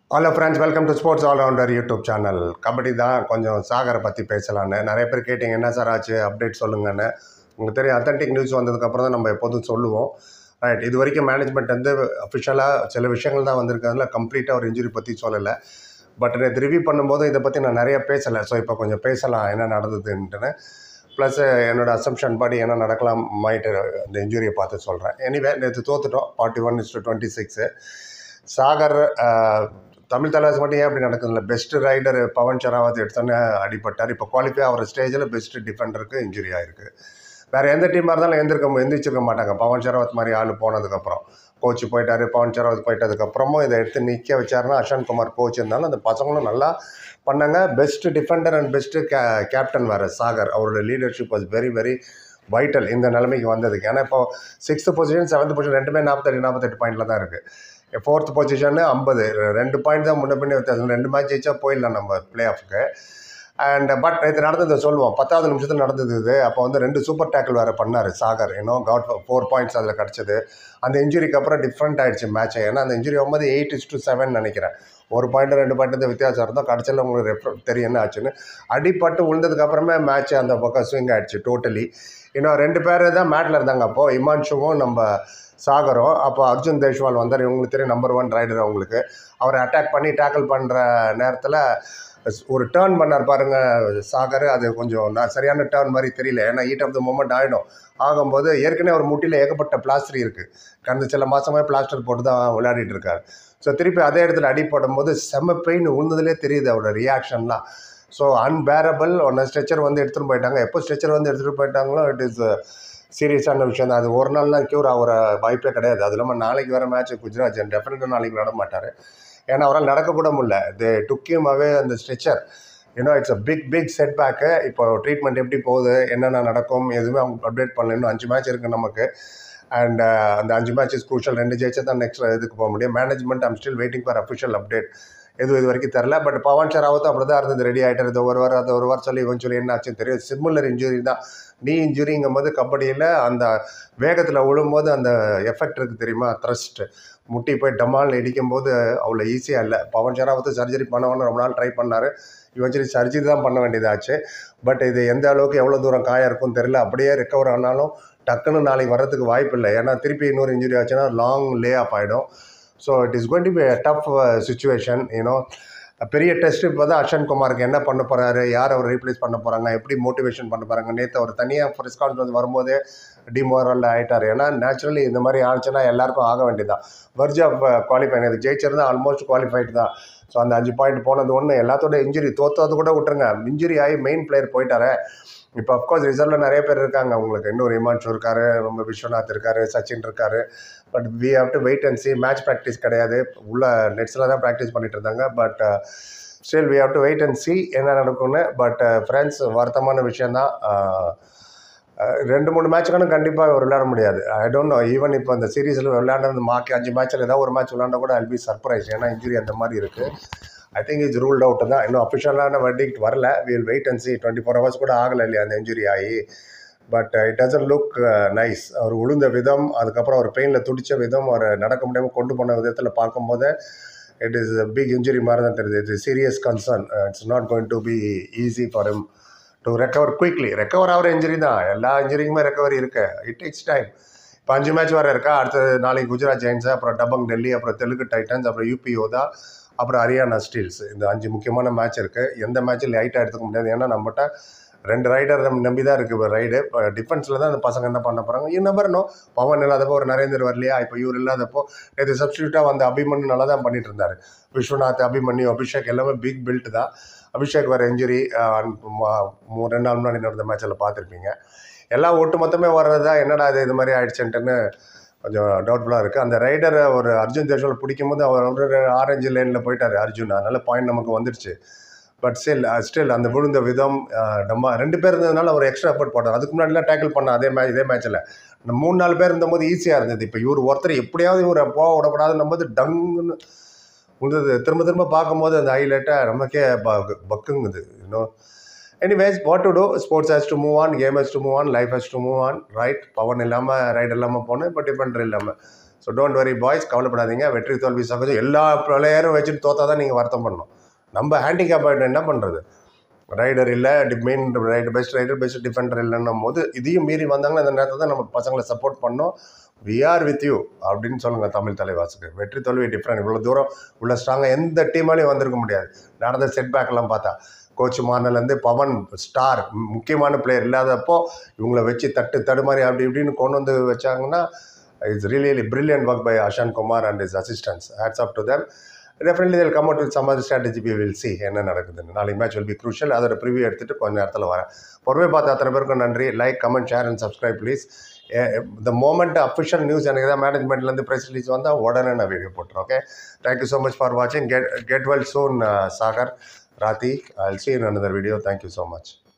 hello friends welcome to sports allrounder YouTube channel kabaddi தான் கொஞ்சம் சாகரை பற்றி பேசலான்னு நிறைய பேர் கேட்டிங்க என்ன சார் ஆச்சு அப்டேட் சொல்லுங்கன்னு உங்களுக்கு தெரியும் அத்தன்டிக் நியூஸ் வந்ததுக்கப்புறம் தான் நம்ம எப்போதும் சொல்லுவோம் ரைட் இது வரைக்கும் மேனேஜ்மெண்ட் வந்து அஃபிஷியலாக சில விஷயங்கள் தான் வந்திருக்கிறதுல கம்ப்ளீட்டாக ஒரு இன்ஜுரி பற்றி சொல்லலை பட் நேற்று ரிவ்யூ பண்ணும்போது இதை பற்றி நான் நிறைய பேசலை ஸோ இப்போ கொஞ்சம் பேசலாம் என்ன நடந்ததுன்ட்டுன்னு ப்ளஸ் என்னோட அசம்ஷன் படி என்ன நடக்கலாம் மைட்டு இந்த இன்ஜுரியை பார்த்து சொல்கிறேன் எனிவே நேற்று தோத்துட்டோம் forty one is twenty six Sagar அஹ், தமிழ் தலைவாசி மட்டும் ஏன் அப்படி நடக்குதுல்ல பெஸ்ட் ரைடர் பவன் ஷராவத் எடுத்தோன்னே அடிபட்டார் இப்போ குவாலிஃபை ஆகிற ஸ்டேஜில் பெஸ்ட் டிஃபெண்டருக்கு இன்ஜுரி ஆயிருக்கு வேறு எந்த டீமாக இருந்தாலும் எந்திருக்க எந்திரிச்சிருக்க மாட்டாங்க பவன் ஷராவத் மாதிரி ஆள் போனதுக்கப்புறம் கோச் போயிட்டாரு பவன் ஷராவத் போயிட்டதுக்கப்புறமும் இதை எடுத்து நிற்க வச்சாருன்னா அஷான் குமார் கோச் இருந்தாலும் அந்த பசங்களும் நல்லா பண்ணாங்க பெஸ்ட் டிஃபெண்டர் அண்ட் பெஸ்ட்டு கே கேப்டன் வேறு சாகர் அவரோட leadership was very very vital இந்த நிலைமைக்கு வந்ததுக்கு ஏன்னா இப்போ சிக்ஸ்த்து பொசிஷன் செவன்த் பொசிஷன் ரெண்டுமே நாற்பத்தெட்டு நாற்பத்தெட்டு பாயிண்டில் தான் இருக்குது ஃபோர்த் பொசிஷனு ஐம்பது ரெண்டு பாயிண்ட் தான் முன்ன பின்ன வித்தியாசம் ரெண்டு மேட்ச் ஜெயிச்சா போயிடலாம் நம்ம பிளே ஆஃப்க்கு அண்ட் பட் இது நடந்தது சொல்லுவோம் பத்தாவது நிமிஷத்தில் நடந்தது இது அப்போ வந்து ரெண்டு சூப்பர் டேக்கிள் வேறு பண்ணார் சாகர் இன்னும் காட் ஃபோர் பாயிண்ட்ஸ் அதில் கிடச்சிது அந்த இன்ஜுரிக்கு அப்புறம் டிஃப்ரெண்ட் ஆயிடுச்சு மேட்ச்சை ஏன்னா அந்த இன்ஜுரி ஆகும்போது எயிட் இஸ் டு செவன் நினைக்கிறேன் ஒரு பாயிண்ட் ரெண்டு பாயிண்ட் வித்தியாசம் இருந்தோம் கடைசியில் உங்களுக்கு ரெஃபர் தெரியும் என்ன ஆச்சுன்னு அடிப்பட்டு விழுந்ததுக்கு அப்புறமே மேட்ச் அந்த பக்கம் ஸ்விங் ஆயிடுச்சு டோட்டலி இன்னும் ரெண்டு பேர் தான் மேட்டில் இருந்தாங்க அப்போது இமான்ஷுவும் நம்ம சாகரும் அப்போ அர்ஜுன் தேஷ்வால் வந்தார் இவங்களுக்கு தெரியும் நம்பர் ஒன் ரைடர் அவங்களுக்கு அவரை அட்டாக் பண்ணி டேக்கிள் பண்ணுற நேரத்தில் ஒரு டேர்ன் பண்ணார் பாருங்க சாகர் அது கொஞ்சம் நான் சரியான டேர்ன் மாதிரி தெரியல ஏன்னா ஹீட் ஆஃப் த மூமெண்ட் ஆகிடும் ஆகும்போது ஏற்கனவே ஒரு முட்டியில் ஏகப்பட்ட பிளாஸ்டர் இருக்குது கடந்த சில மாதமே பிளாஸ்டர் போட்டு தான் விளையாடிட்டு இருக்காரு ஸோ திருப்பி அதே இடத்துல அடிப்படும் போது செம்ம பெயின் உழுந்ததுலேயே தெரியுது அவரோட ரியாக்ஷன்லாம் ஸோ அன்பேரபிள் ஒன்று ஸ்ட்ரெச்சர் வந்து எடுத்துகிட்டு போயிட்டாங்க எப்போ ஸ்ட்ரெச்சர் வந்து எடுத்துகிட்டு போயிட்டாங்களோ இட் இஸ் சீரியஸான விஷயம் தான் அது ஒரு நாள்லாம் க்யூர் ஆகிற வாய்ப்பே கிடையாது அது இல்லாமல் நாளைக்கு வேறு மேட்ச் குஜராத் டெஃபினட்டாக நாளைக்கு விளாட மாட்டார் ஏன்னா அவரால் நடக்கக்கூட முடியல இது டுக்கியமாகவே அந்த ஸ்ட்ரெச்சர் ஏன்னா it's a big big setback இப்போ ட்ரீட்மெண்ட் எப்படி போகுது என்னென்ன நடக்கும் எதுவுமே அவங்க அப்டேட் பண்ணல இன்னும் அஞ்சு மேட்ச் இருக்குது நமக்கு அண்ட் அந்த அஞ்சு மேட்சஸ் குரூஷல் ரெண்டு ஜெயிச்சா தான் நெக்ஸ்ட் இதுக்கு போக முடியும் management I'm still waiting for official update எதுவும் இது வரைக்கும் தெரில பட் பவன் ஷராவத்தும் அப்படி தான் இருந்தது ரெடி ஆகிட்டு இது ஒரு வாரம் அது ஒரு வாரம் சொல்லி இவன் சொல்லி என்ன ஆச்சுன்னு தெரியும் சிமிலர் இன்ஜுரி தான் நீ இன்ஜுரிங்கும் போது கபடியில் அந்த வேகத்தில் விழும்போது அந்த எஃபெக்ட் இருக்குது தெரியுமா த்ரஸ்ட் முட்டி போய் டமால் இடிக்கும் போது அவ்வளோ ஈஸியாக இல்லை பவன் ஷராவத்து சர்ஜரி பண்ணவொன்னு ரொம்ப நாள் ட்ரை பண்ணார் இவன் சர்ஜரி தான் பண்ண வேண்டியதாச்சு பட் இது எந்த அளவுக்கு எவ்வளோ தூரம் காயம் இருக்கும்னு தெரியல அப்படியே ரெக்கவர் ஆனாலும் டக்குன்னு நாளைக்கு வர்றதுக்கு வாய்ப்பு இல்லை ஏன்னா திருப்பி இன்னொரு இன்ஜுரி ஆச்சுன்னா லாங் லே ஆஃப் ஆகிடும் so it is going to be tough situation you know பெரிய டெஸ்ட் இப்போ தான் அஷன் குமாருக்கு என்ன பண்ண போகிறாரு யார் அவர் ரீப்ளேஸ் பண்ண போகிறாங்க எப்படி மோட்டிவேஷன் பண்ண போகிறாங்க நேற்று அவர் தனியாக ப்ரெஸ் கான்ஃபரன்ஸ் வரும்போதே டிமோரல் ஆகிட்டார் ஏன்னா நேச்சுரலி இந்த மாதிரி ஆச்சுன்னா எல்லாருக்கும் ஆக வேண்டியதான் வர்ஜ் ஆஃப் குவாலிஃபை இது ஜெயிச்சிருந்தா ஆல்மோஸ்ட் குவாலிஃபைடு தான் ஸோ அந்த அஞ்சு பாயிண்ட் போனது ஒன்று எல்லாத்தோட இன்ஜுரி தோத்தது கூட விட்டுருங்க இன்ஜுரி ஆகி மெயின் பிளேயர் போயிட்டாரே இப்போ அஃப்கோர்ஸ் ரிசர்வில் நிறைய பேர் இருக்காங்க உங்களுக்கு இன்னொரு இமான்ஷு இருக்காரு ரொம்ப விஸ்வநாத் இருக்காரு சச்சின் இருக்காரு but we have to wait and see match practice கிடையாது உள்ள நெட்ஸில் தான் ப்ராக்டிஸ் பண்ணிட்டு இருந்தாங்க but still we have to wait and see என்ன நடக்கும்னு பட் ஃப்ரெண்ட்ஸ் வருத்தமான விஷயந்தான் அஹ், அஹ், ரெண்டு மூணு மேட்சுக்கான கண்டிப்பாக அவர் விளையாட முடியாது ஐ டோன்ட் நோ ஈவன் இப்போ அந்த சீரீஸில் விளையாடுறது மாக்கி அஞ்சு மேட்ச்சில் ஏதாவது ஒரு மேட்ச் விளையாண்டா கூட அல் பி சர்ப்ரைஸ் ஏன்னா இன்ஜுரி அந்த மாதிரி இருக்குது I think it's ruled out தான் இன்னும் அஃபிஷியலான வெர்டிக்ட் வரல will wait and see twenty four hours கூட ஆகலை இல்லையா அந்த இன்ஜுரி ஆகி but it doesn't look nice அவர் உளுந்த விதம் அதுக்கப்புறம் அவர் பெயினில் துடித்த விதம் அவர் நடக்க முடியாமல் கொண்டு போன விதத்தில் பார்க்கும்போது இட் இஸ் பிக் இன்ஜுரி மாதிரி தான் தெரியுது it's serious concern it's not going to be easy for him to recover quickly recover ஆகிற இன்ஜுரி தான் எல்லா இன்ஜுரிக்குமே ரெக்கவரி இருக்கு இட் டேக்ஸ் டைம் இப்போ அஞ்சு மேட்ச் வர இருக்கா அடுத்தது நாளைக்கு குஜராத் ஜெயின்ஸ் அப்புறம் டபங் டெல்லி அப்புறம் தெலுங்கு டைட்டன்ஸ் அப்புறம் யூபி யோதா அப்புறம் ஹரியானா ஸ்டீல்ஸ் இந்த அஞ்சு முக்கியமான மேட்ச் இருக்குது எந்த மேட்ச்சும் லைட்டாக எடுத்துக்க முடியாது ஏன்னா நம்மகிட்ட ரெண்டு ரைடர் நம்ம நம்பி தான் இருக்குது ரைடு இப்போ டிஃபென்ஸில் தான் அந்த பசங்க என்ன பண்ண போகிறாங்க இது நம்பர் நோ பவன் இல்லாதப்போ ஒரு நரேந்தர் வரலையா இப்போ இவர் இல்லாதப்போ நேற்று சப்ஸ்டியூட்டாக வந்து அபிமன்யு நல்லா தான் பண்ணிட்டு இருந்தார் விஸ்வநாத் அபிமன்யு அபிஷேக் எல்லாமே பிக் பில்ட் தான் அபிஷேக் வேறு இன்ஜுரி ரெண்டு நாள் முன்னாடி நடந்த மேட்ச்சில் பார்த்துருப்பீங்க எல்லாம் ஒட்டு மொத்தமே வர்றதா என்னடா இது இது மாதிரி ஆயிடுச்சுன்ட்டுன்னு கொஞ்சம் டவுட்ஃபுல்லாக இருக்குது அந்த ரைடரை ஒரு அர்ஜுன் தேஷ்வால் பிடிக்கும் போது அவர் ஒரு ஆரஞ்சு லைனில் போயிட்டார் அர்ஜுன் அதனால் பாயிண்ட் நமக்கு வந்துடுச்சு பட் ஸ்டில் ஸ்டில் அந்த விழுந்த விதம் அஹ், நம்ம ரெண்டு பேர் இருந்ததுனால அவர் எக்ஸ்ட்ரா எஃபர்ட் போட்டார் அதுக்கு முன்னாடிலாம் டேக்கிள் பண்ண அதே மேட்ச் இதே மேட்ச்சில் இந்த மூணு நாலு பேர் இருந்தபோது ஈஸியாக இருந்தது இப்போ இவர் ஒருத்தர் எப்படியாவது இவரை போக விடக்கூடாதுன்னும் போது டங்குன்னு விழுந்தது திரும்ப திரும்ப பார்க்கும்போது அந்த ஹைலைட்டாக நமக்கே ப- பக்குங்குது இன்னும் anyways what to do sports has to move on game has to move on life has to move on right Pawan இல்லாமல் ரைட் இல்லாமல் போனேன் இப்போ டிஃபெண்டர் இல்லாமல் so so don't worry boys கவலைப்படாதீங்க வெற்றி தோல்வி சகஜம் எல்லா பிளேயரும் வச்சுட்டு தோத்தா தான் நீங்கள் வருத்தம் பண்ணணும் நம்ம ஹேண்டிகேப் ஆகிட்டு என்ன பண்ணுறது ரைடர் இல்லை main raider best raider best defender இல்லைன்னும் போது இதையும் மீறி வந்தாங்கன்னா அந்த நேரத்தில் தான் நம்ம பசங்களை சப்போர்ட் பண்ணோம் வி ஆர் வித் யூ அப்படின்னு சொல்லுங்கள் தமிழ் தலைவாசுக்கு வெற்றி தோல்வி டிஃப்ரெண்ட் இவ்வளோ தூரம் உள்ள ஸ்ட்ராங்காக எந்த டீமாலையும் வந்திருக்க முடியாது நடந்த செட்பேக்லாம் பார்த்தா கோச் மார்னலேருந்து பவன் ஸ்டார் முக்கியமான பிளேயர் இல்லாதப்போ இவங்கள வச்சு தட்டு தடுமாறி அப்படி இப்படின்னு கொண்டு வந்து வச்சாங்கன்னா it's really brilliant work by Ashan Kumar and is assistance hats up to them definitely இதில் come out with some other strategy we will see என்ன நடக்குதுன்னு நாளைக்கு மேட்ச் வில் பி க்ரூஷியல் அதோட ப்ரிவியூ எடுத்துகிட்டு கொஞ்ச நேரத்தில் வரேன் பொறுமை பார்த்த அத்தனை பேருக்கும் நன்றி like comment share and subscribe please the moment official news எனக்கு தான் மேனேஜ்மெண்ட்லேருந்து ப்ரெஸ் ரிலீஸ் வந்தால் உடனே நான் வீடியோ போட்டுறேன் okay thank you so much for வாட்சிங் get get well soon Sagar Rathee I see in another video thank you so much